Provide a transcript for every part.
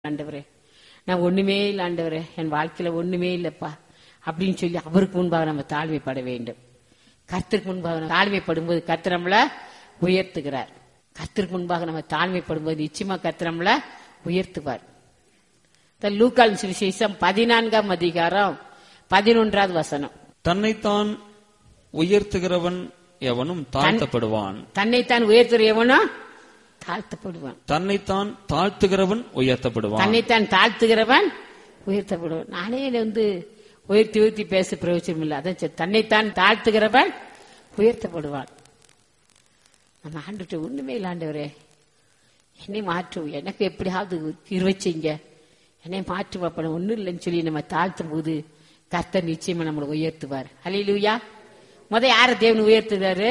ஆண்டவரே நான் ஒண்ணுமே இல்லை ஆண்டவரே என் வாழ்க்கையில ஒண்ணுமே இல்லப்பா அப்படின்னு சொல்லி அவருக்கு முன்பாக நம்ம தாழ்மைப்பட வேண்டும் கர்த்தருக்கு முன்பாக நம்ம தாழ்மைப்படும்போது கர்த்தர் நம்மள உயர்த்துகிறார் கர்த்தருக்கு முன்பாக நம்ம தாழ்மைப்படும்போது நிச்சயமா கர்த்தர் நம்மள உயர்த்துவார் இந்த லூக்கால் சுவிசேஷம் பதினான்காம் அதிகாரம் பதினொன்றாவது வசனம் தன்னைத்தான் உயர்த்துகிறவன் எவனும் தாழ்த்தப்படுவான் தன்னைத்தான் உயர்த்துற எவனோ தாழ்த்தப்படுவான் தன்னைத்தான் தாழ்த்துகிறவன் உயர்த்தப்படுவான் தன்னைத்தான் தாழ்த்துகிறவன் உயர்த்தப்படுவான் நானே இதை வந்து உயர்த்தி உயர்த்தி பேச பிரயோஜனம் இல்லை அதான் சரி. தன்னைத்தான் தாழ்த்துகிறவன் உயர்த்தப்படுவான் நம்ம ஆண்டுட்டு ஒண்ணுமே இல்லை ஆண்டவரே என்னை மாற்றும் எனக்கு எப்படியாவது இருவச்சிங்க என்னை மாற்றும் அப்ப ஒண்ணும் இல்லைன்னு சொல்லி நம்ம தாழ்த்தும் போது கர்த்தர் நிச்சயமா நம்மளை உயர்த்துவார் ஹalleluya முத யார தேவன் உயர்த்துறாரு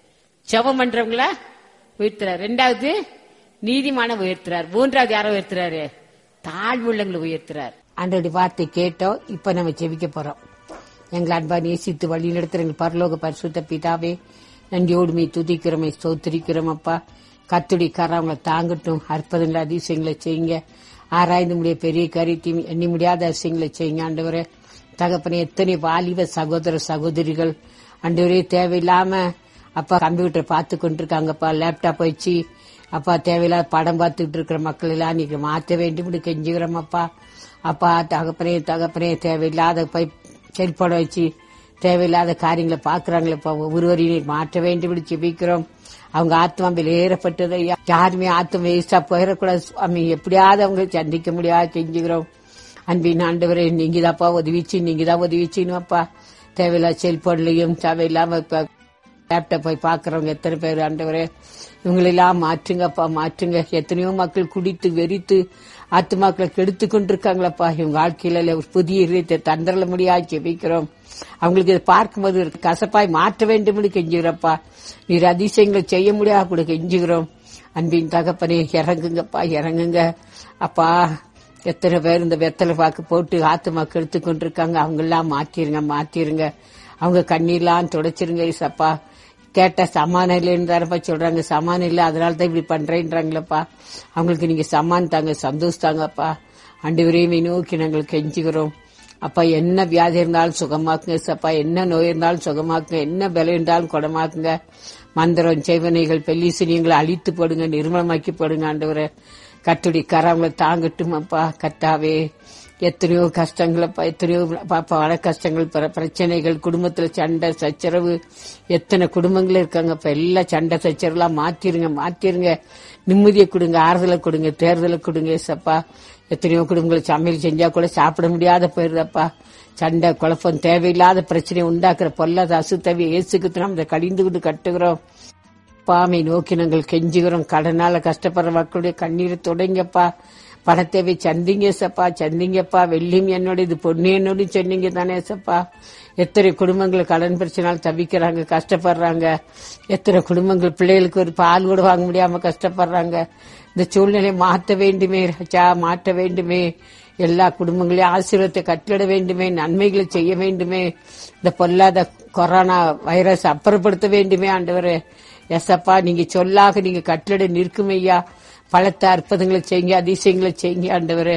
ஜெபம் பண்றவங்கள உயர்த்துறாரு ரெண்டாவது நீதிமான உயர்த்துறார் மூன்றாவது யாரை உயர்த்துறாரு தாழ்வுள்ளங்களை உயர்த்துறார் ஆண்டோடைய வார்த்தை கேட்டோம் இப்ப நம்ம ஜெபிக்க போறோம் எங்கள் அன்பா நேசித்து வழி நடத்துற எங்கள் பரலோக பரிசுத்த பிதாவே நன்றியோடு மீ துதிக்கிறோமே ஸ்தோத்திரிக்கிறோம் அப்பா கத்துடி அவங்களை தாங்கட்டும் அற்புதங்களை அதிசயங்களை செய்யுங்க ஆராய்ந்து முடிய பெரிய கருத்தையும் எண்ணி முடியாத அதிசயங்களை செய்யுங்க ஆண்டவரே தகப்பனே எத்தனை வாலிப சகோதர சகோதரிகள் ஆண்டவரே தேவையில்லாம அப்பா கம்ப்யூட்டர் பார்த்து கொண்டிருக்காங்கப்பா லேப்டாப் வச்சு அப்பா தேவையில்லாத படம் பார்த்துட்டு இருக்கிற மக்கள் எல்லாம் நீங்க மாற்ற வேண்டும் கெஞ்சுகிறோம் அப்பா அப்பா தகப்பனே தகப்பனே தேவையில்லாத போய் செல்போனை வச்சு தேவையில்லாத காரியங்களை பாக்குறாங்களேப்பா ஒவ்வொருவரையும் நீர் மாற்ற வேண்டும் ஜெபிக்கிறோம் அவங்க ஆத்மா வெளியேறப்பட்டது ஐயா யாருமே ஆத்மா வேஸ்டா போயிடக்கூடாது சுவாமி எப்படியாவது அவங்க சந்திக்க முடியாது செஞ்சுக்கிறோம் அன்பின் ஆண்டவரே நீங்க தான்ப்பா உதவிச்சு நீங்க தான் உதவிச்சுன்னு அப்பா தேவையில்லாத செல்போன்லயும் தேவையில்லாம இப்ப லேப்டாப் போய் பாக்குறவங்க எத்தனை பேர் ஆண்டவரே இவங்களெல்லாம் மாற்றுங்கப்பா மாற்றுங்க எத்தனையோ மக்கள் குடித்து வெறித்து ஆத்துமாக்களை கெடுத்து கொண்டிருக்காங்களப்பா இவங்க வாழ்க்கையில ஒரு புதிய இதயத்தை தந்திரல முடியாது ஜெபிக்கிறோம் அவங்களுக்கு இதை பார்க்கும்போது ஒரு கசப்பாய் மாற்ற வேண்டும் கெஞ்சுகிறப்பா நீர் அதிசயங்களை செய்ய முடியாது கூட கெஞ்சுகிறோம் அன்பின் தகப்பனே இறங்குங்கப்பா இறங்குங்க அப்பா எத்தனை பேர் இந்த வெத்தலை பாக்கு போட்டு ஆத்துமா கெடுத்து கொண்டிருக்காங்க அவங்க எல்லாம் மாத்திருங்க மாத்திருங்க அவங்க கண்ணீர்லாம் துடைச்சிருங்க ஏசப்பா கேட்ட சமானம் இல்லைன்னு தானப்பா சொல்றாங்க சமானம் இல்லை அதனால தான் இப்படி பண்றேன்றாங்களப்பா அவங்களுக்கு நீங்க சமான் தாங்க சந்தோஷம் தாங்கப்பா அண்டு விரைவை நோக்கி நாங்கள் கெஞ்சுகிறோம் அப்பா என்ன வியாதி இருந்தாலும் சுகமாக்குங்க சப்பா என்ன நோய் இருந்தாலும் சுகமாக்குங்க என்ன பலம் இருந்தாலும் குணமாக்குங்க மந்திரம் செய்வனைகள் பெல்லிசினியங்களை அழித்து போடுங்க நிர்மலமாக்கி போடுங்க ஆண்டவரை கட்டுடி கரவங்களை தாங்கட்டும் அப்பா கத்தாவே எத்தனையோ கஷ்டங்களப்பா எத்தனையோ பாப்பா பல கஷ்டங்கள் பிர- பிரச்சனைகள் குடும்பத்துல சண்டை சச்சரவு எத்தனை குடும்பங்கள் இருக்காங்கப்பா எல்லா சண்டை சச்சரவுலாம் மாத்திருங்க மாத்திருங்க நிம்மதியை கொடுங்க ஆறுதலை கொடுங்க தேர்தலை கொடுங்க ஏசப்பா எத்தனையோ குடும்பங்கள் சமையல் செஞ்சா கூட சாப்பிட முடியாத போயிருதப்பா சண்டை குழப்பம் தேவையில்லாத பிரச்சனை உண்டாக்குற பொல்லாத அசுத்தவி இயேசுக்கு நம்ம இதை கடிந்துகிட்டு கட்டுகிறோம் பாமை நோக்கி நாங்கள் கெஞ்சுகிறோம் கடனால கஷ்டப்படுற மக்களுடைய கண்ணீரை தொடங்கப்பா பணத்தேவை சந்திங்க சப்பா சந்திங்கப்பா வெள்ளியும் என்னோட இது பொண்ணு என்னோட சொன்னீங்க தானே சப்பா எத்தனை குடும்பங்கள் கடன் பிரச்சனால் தவிக்கிறாங்க கஷ்டப்படுறாங்க எத்தனை குடும்பங்கள் பிள்ளைகளுக்கு ஒரு பால் கூட வாங்க முடியாம கஷ்டப்படுறாங்க இந்த சூழ்நிலை மாற்ற வேண்டுமே ராஜா மாற்ற வேண்டுமே எல்லா குடும்பங்களையும் ஆசீர்வாதத்தை கட்டிட வேண்டுமே நன்மைகளை செய்ய வேண்டுமே இந்த பொல்லாத கொரோனா வைரஸ் அப்புறப்படுத்த வேண்டுமே ஆண்டவரே எசப்பா நீங்க சொல்லாக நீங்க கட்டளை நிற்கும் ஐயா பலத்த அற்புதங்களை செய்யுங்க அதிசயங்களை செய்யுங்க ஆண்டவரே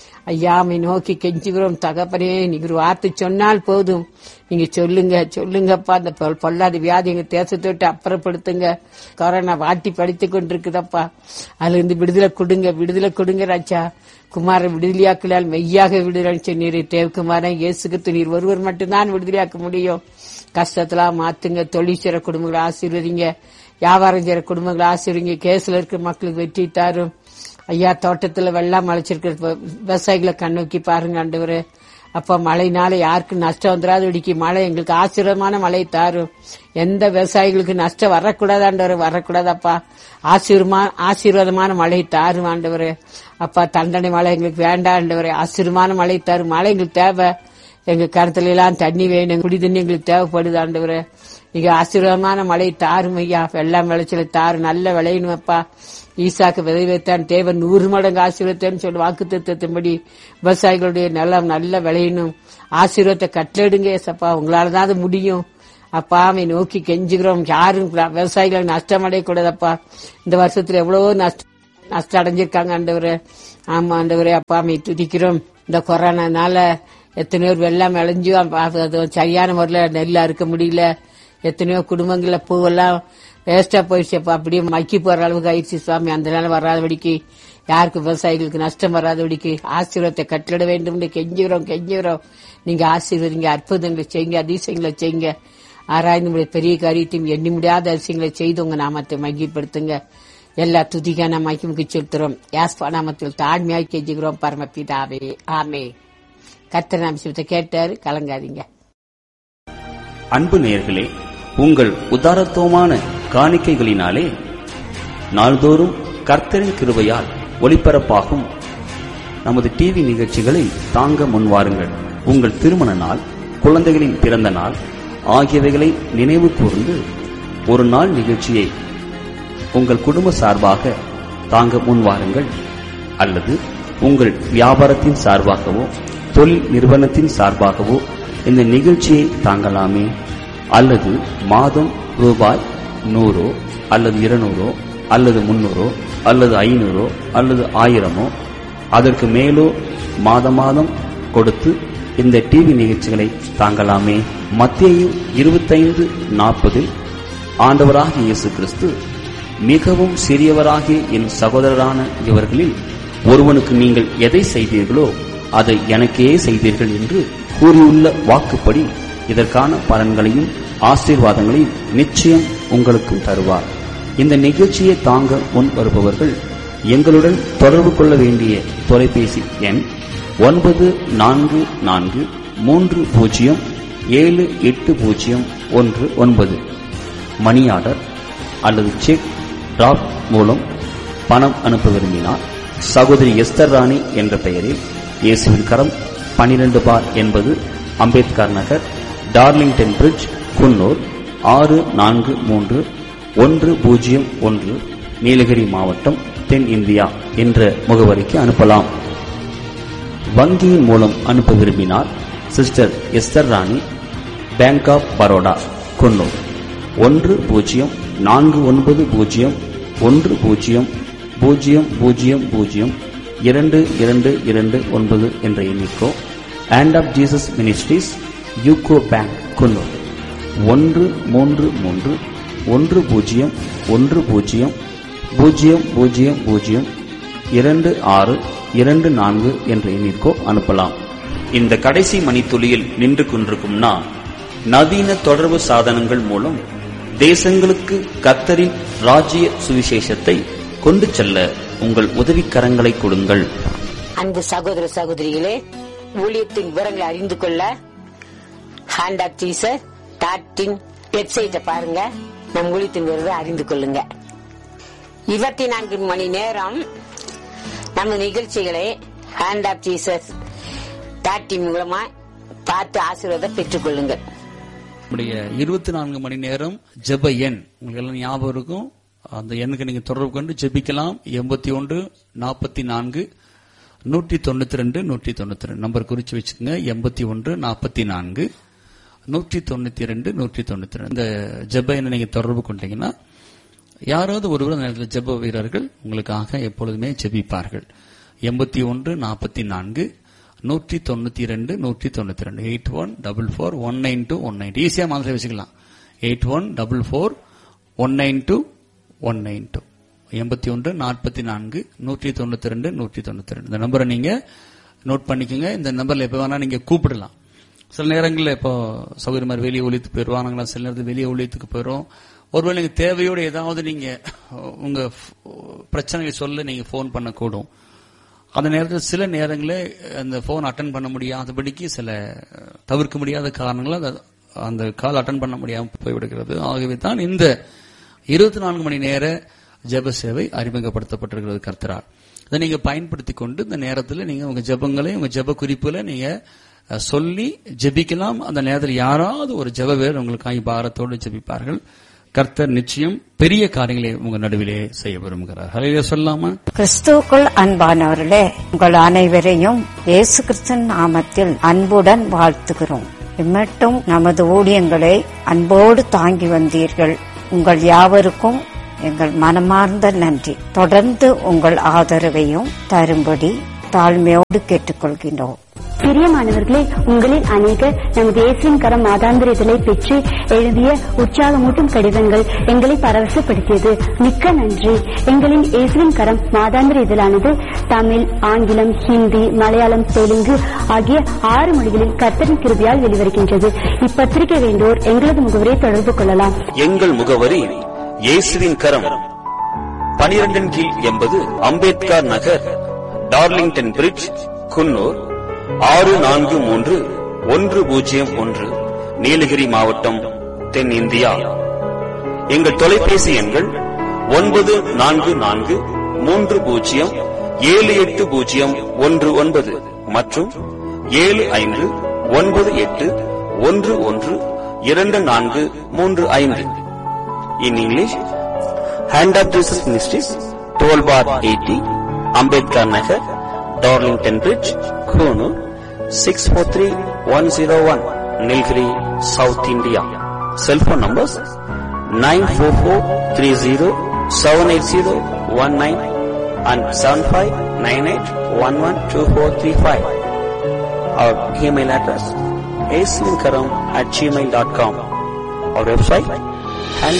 ஐயாமை நோக்கி கெஞ்சுகிறோம் தகப்பனே நீங்க ஒரு வார்த்தை சொன்னால் போதும் நீங்க சொல்லுங்க சொல்லுங்கப்பா அந்த பொல்- பொல்லாத வியாதி எங்க தேசத்தை விட்டு அப்புறப்படுத்துங்க கொரோனா வாட்டி படித்து கொண்டிருக்குதப்பா அதுல இருந்து விடுதலை கொடுங்க விடுதலை கொடுங்க ராஜா குமார விடுதலையாக்கலால் மெய்யாக விடுதலை சொன்னீர் தேவகுமாரன் இயேசுக்கு நீர் ஒருவர் மட்டும்தான் விடுதலையாக்க முடியும் கஷ்டத்தெல்லாம் மாத்துங்க தொழில் செய்ற குடும்பங்களை ஆசீர்வதிங்க வியாபாரம் செய்யற குடும்பங்களை ஆசீர்வதிங்க கேஸ்ல இருக்கிற மக்களுக்கு வெற்றி தாரும் ஐயா தோட்டத்துல வெள்ளம் அழைச்சிருக்கிற வ- விவசாயிகளை கண்ணோக்கி பாருங்க ஆண்டவரே அப்ப மழைனால யாருக்கும் நஷ்டம் வந்துடாது இடிக்கு மழை எங்களுக்கு ஆசீர்வாதமான மழை தாரும் எந்த விவசாயிகளுக்கு நஷ்டம் வரக்கூடாது ஆண்டவரே வரக்கூடாதப்பா ஆசீர்வமா ஆசீர்வாதமான மழை தாரும் ஆண்டவரே அப்பா தண்டனை மழை எங்களுக்கு வேண்டாம் ஆண்டவரே ஆசீர்வாதமான மழை தாரும் மழை எங்களுக்கு தேவை எங்க கருத்துல எல்லாம் தண்ணி வேணும் குடி தண்ணி எங்களுக்கு தேவைப்படுது ஆண்டவரே நீங்க ஆசீர்வாதமான மழை தாரும் ஐயா வெள்ளம் விளைச்சல தாரு நல்ல விளையணுமப்பா ஈசாக்கு விதை வைத்தான் தேவன் நூறு மடங்கு ஆசீர்வத்தேன்னு சொல்லி வாக்கு தத்துவத்தின்படி விவசாயிகளுடைய நிலம் நல்ல விளையணும் ஆசீர்வாதத்தை கட்டளிடுங்க ஏசப்பா உங்களால தான் அது முடியும் அப்பா அவை நோக்கி கெஞ்சுகிறோம் யாரும் விவசாயிகள் நஷ்டம் அடையக்கூடாதப்பா இந்த வருஷத்துல எவ்வளவோ நஷ்டம் நஷ்டம் அடைஞ்சிருக்காங்க ஆண்டவரே ஆமா ஆண்டவரே அப்பா அம்மை துதிக்கிறோம் இந்த கொரோனானால எத்தனையோ பேர் வெள்ளம் விளைஞ்சு அது சரியான முறையில் நெல் அறுக்க முடியல எத்தனையோ குடும்பங்கள்ல பூவெல்லாம் வேஸ்டா போயிடுச்சு அப்ப அப்படியே மக்கி போற அளவுக்கு ஆயிடுச்சு சுவாமி அந்த நாள் வராதபடிக்கு யாருக்கு விவசாயிகளுக்கு நஷ்டம் வராதபடிக்கு ஆசீர்வாதத்தை கட்டளிட வேண்டும் கெஞ்சுகிறோம் கெஞ்சுகிறோம் நீங்க ஆசீர்வதிங்க அற்புதங்களை செய்யுங்க அதிசயங்களை செய்யுங்க ஆராய்ந்து முடிய பெரிய காரியத்தையும் எண்ணி முடியாத அதிசயங்களை செய்து உங்க நாமத்தை மகிப்படுத்துங்க எல்லா துதிக்கான மகிமுக்கு செலுத்துறோம் யாஸ்பா நாமத்தில் தாழ்மையாய் கெஞ்சுகிறோம் பரமபிதாவே ஆமே கர்த்தர் நாமத்தை கேட்டாரு கலங்காதீங்க அன்பு நேயர்களே உங்கள் உதாரத்துவமான காணிக்கைகளினாலே நாள்தோறும் கர்த்தரின் கிருபையால் ஒளிபரப்பாகும் நமது டிவி நிகழ்ச்சிகளை தாங்க முன்வாருங்கள் உங்கள் திருமண நாள் குழந்தைகளின் பிறந்த நாள் ஆகியவைகளை நினைவு கூர்ந்து ஒரு நாள் நிகழ்ச்சியை உங்கள் குடும்ப சார்பாக தாங்க முன்வாருங்கள் அல்லது உங்கள் வியாபாரத்தின் சார்பாகவோ தொழில் நிறுவனத்தின் சார்பாகவோ இந்த நிகழ்ச்சியை தாங்கலாமே அல்லது மாதம் ரூபாய் நூறோ அல்லது இருநூறோ அல்லது முன்னூறோ அல்லது ஐநூறோ அல்லது ஆயிரமோ அதற்கு மேலோ மாத மாதம் கொடுத்து இந்த டிவி நிகழ்ச்சிகளை தாங்கலாமே மத்திய இருபத்தைந்து நாற்பதில் ஆண்டவராகிய இயேசு கிறிஸ்து மிகவும் சிறியவராகிய என் சகோதரரான இவர்களில் ஒருவனுக்கு நீங்கள் எதை செய்தீர்களோ அதை எனக்கே செய்தீர்கள் என்று கூறியுள்ள வாக்குப்படி இதற்கான பலன்களையும் ஆசீர்வாதங்களையும் நிச்சயம் உங்களுக்கும் தருவார் இந்த நிகழ்ச்சியை தாங்க முன் வருபவர்கள் எங்களுடன் தொடர்பு கொள்ள வேண்டிய தொலைபேசி எண் ஒன்பது நான்கு நான்கு மூன்று பூஜ்ஜியம் ஏழு எட்டு பூஜ்ஜியம் ஒன்று ஒன்பது மணி ஆர்டர் அல்லது செக் டிராப் மூலம் பணம் அனுப்ப விரும்பினார் சகோதரி எஸ்தர் ராணி என்ற பெயரில் இயேசுவின் கரம் பனிரெண்டு பார் என்பது அம்பேத்கர் நகர் டார்லிங்டன் பிரிட்ஜ் குன்னூர் ஆறு நான்கு மூன்று ஒன்று பூஜ்ஜியம் ஒன்று நீலகிரி மாவட்டம் தென் இந்தியா என்ற முகவரிக்கு அனுப்பலாம் வங்கியின் மூலம் அனுப்ப விரும்பினார் sister Esther Rani bank of Baroda Coonoor ஒன்று பூஜ்ஜியம் நான்கு ஒன்பது பூஜ்ஜியம் ஒன்று பூஜ்ஜியம் பூஜ்ஜியம் பூஜ்ஜியம் பூஜ்ஜியம் இரண்டு இரண்டு இரண்டு ஒன்பது என்ற எண்ணிக்கோ hand of Jesus ministries UCO bank Coonoor ஒன்று மூன்று மூன்று ஒன்று பூஜ்ஜியம் ஒன்று பூஜ்ஜியம் பூஜ்ஜியம் பூஜ்ஜியம் பூஜ்ஜியம் இரண்டு ஆறு இரண்டு நான்கு என்ற எண்ணிற்கோ அனுப்பலாம் இந்த கடைசி மணித்துளியில் நின்று கொண்டிருக்கும் நான் நவீன தொடர்பு சாதனங்கள் மூலம் தேசங்களுக்கு கத்தரின் ராஜ்ய சுவிசேஷத்தை கொண்டு செல்ல உங்கள் உதவிக்கரங்களை கொடுங்கள் அன்பு சகோதர சகோதரிகளே ஊழியத்தின் விவரங்களை அறிந்து கொள்ள ஹேண்ட் ஆஃப் ஜீசஸ் டாட்டின் வெப்சைட்டை பாருங்க நம் ஊழியத்தின் விவரத்தை அறிந்து கொள்ளுங்க இருபத்தி நான்கு மணி நேரம் நம்ம நிகழ்ச்சிகளை ஹேண்ட் ஆஃப் ஜீசஸ் டாட்டின் மூலமா பார்த்து ஆசீர்வாதம் பெற்றுக் கொள்ளுங்கள் நம்முடைய இருபத்தி நான்கு மணி நேரம் ஜெப எண் உங்களுக்கு எல்லாம் ஞாபகம் இருக்கும் அந்த எண்ணுக்கு நீங்க தொடர்பு கொண்டு ஜெபிக்கலாம் எண்பத்தி ஒன்று நாற்பத்தி நான்கு நூற்றி தொண்ணூத்தி ரெண்டு நூற்றி தொண்ணூத்தி ரெண்டு நம்பர் குறிச்சு வச்சுக்கோங்க எண்பத்தி ஒன்று நாற்பத்தி நான்கு நூற்றி தொண்ணூத்தி ரெண்டு நூற்றி தொண்ணூத்தி ரெண்டு இந்த ஜெப எண்ணை நீங்க தொடர்பு கொண்டீங்கன்னா யாராவது ஒருவர் அந்த நேரத்தில் ஜெப வீரர்கள் உங்களுக்காக எப்பொழுதுமே ஜெபிப்பார்கள் எண்பத்தி ஒன்று நாற்பத்தி நான்கு நூற்றி தொண்ணூத்தி ரெண்டு நூற்றி தொண்ணூத்தி ரெண்டு eight one double four one nine two one nine ஈஸியா மாதிரி வச்சுக்கலாம் eight one double four one nine two one nine two எண்பத்தி ஒன்று நாற்பத்தி நான்கு நூற்றி தொண்ணூத்தி ரெண்டு நூற்றி தொண்ணூத்தி ரெண்டு இந்த நம்பரை நீங்க நோட் பண்ணிக்கோங்க இந்த நம்பர்ல எப்ப வேணா நீங்க கூப்பிடலாம் சில நேரங்களில் இப்போ சௌகரியமா வெளியே ஒழித்துக்கு போயிடுவாங்களா சில நேரத்தில் வெளியே ஒழித்துக்கு போயிடும் ஒருவேளை நீங்க தேவையோடு ஏதாவது நீங்க உங்க பிரச்சனையை சொல்ல நீங்க ஃபோன் பண்ணக்கூடும் அந்த நேரத்தில் சில நேரங்களில் அந்த ஃபோன் அட்டன் பண்ண முடியாதபடிக்கு சில தவிர்க்க முடியாத காரணங்களால் அந்த- அந்த கால் அட்டன் பண்ண முடியாமல் போய்விடுகிறது ஆகவே தான் இந்த இருபத்தி நான்கு மணி நேர ஜெப சேவை அறிமுகப்படுத்தப்பட்டிருக்கிறது கர்த்தரால் இதை நீங்க பயன்படுத்தி கொண்டு இந்த நேரத்தில் நீங்க உங்க ஜெபங்களை உங்க ஜெப குறிப்புகளை நீங்க அஹ், சொல்லி ஜெபிக்கலாம் அந்த நேரத்தில் யாராவது ஒரு ஜெப வேறு உங்களுக்காக பாரத்தோடு ஜெபிப்பார்கள் கர்த்தர் நிச்சயம் பெரிய காரியங்களை உங்க நடுவிலே செய்ய விரும்புகிறார் ஹலையில சொல்லாமா கிறிஸ்துவுக்குள் அன்பானவர்களே உங்கள் அனைவரையும் இயேசு கிறிஸ்தன் நாமத்தில் அன்புடன் வாழ்த்துகிறோம் இம்மட்டும் நமது ஊழியங்களை அன்போடு தாங்கி வந்தீர்கள் உங்கள் யாவருக்கும் எங்கள் மனமார்ந்த நன்றி தொடர்ந்து உங்கள் ஆதரவையும் தரும்படி தாழ்மையோடு கேட்டுக்கொள்கின்றோம் பிரியமானவர்களே உங்களில் அநேகர் நமது இயேசுவின் கரம் மாதாந்திர இதழை பெற்று எழுதிய உற்சாகமூட்டும் கடிதங்கள் எங்களை பரவசப்படுத்தியது மிக்க நன்றி எங்களின் இயேசுவின் கரம் மாதாந்திர இதழானது தமிழ் ஆங்கிலம் ஹிந்தி மலையாளம் தெலுங்கு ஆகிய ஆறு மொழிகளில் கர்த்தரின் கிருபியால் வெளிவருகின்றது இப்பத்திரிகை வேண்டோர் எங்களது முகவரை தொடர்பு கொள்ளலாம் எங்கள் முகவரி இயேசுவின் கரம் பனிரெண்டின் கீழ் எண்பது அம்பேத்கர் நகர் டார்லிங்டன் பிரிட்ஜ் குன்னூர் ஆறு நான்கு மூன்று ஒன்று பூஜ்ஜியம் ஒன்று நீலகிரி மாவட்டம் தென்னிந்தியா எங்கள் தொலைபேசி எண்கள் ஒன்பது நான்கு நான்கு மூன்று பூஜ்ஜியம் ஏழு எட்டு பூஜ்ஜியம் ஒன்று ஒன்பது மற்றும் ஏழு ஐந்து ஒன்பது எட்டு ஒன்று ஒன்று இரண்டு நான்கு மூன்று ஐந்து in English hand of Jesus ministries twelve bar eighty Ambedkar Nagar Darlington bridge Coonoor six four three one zero one Nilgiri south India cellphone numbers nine four four three zero seven eight zero one nine and seven five nine eight one one two four three five our email address ஏஸ்லிங்கரம் at Gmail dot com our website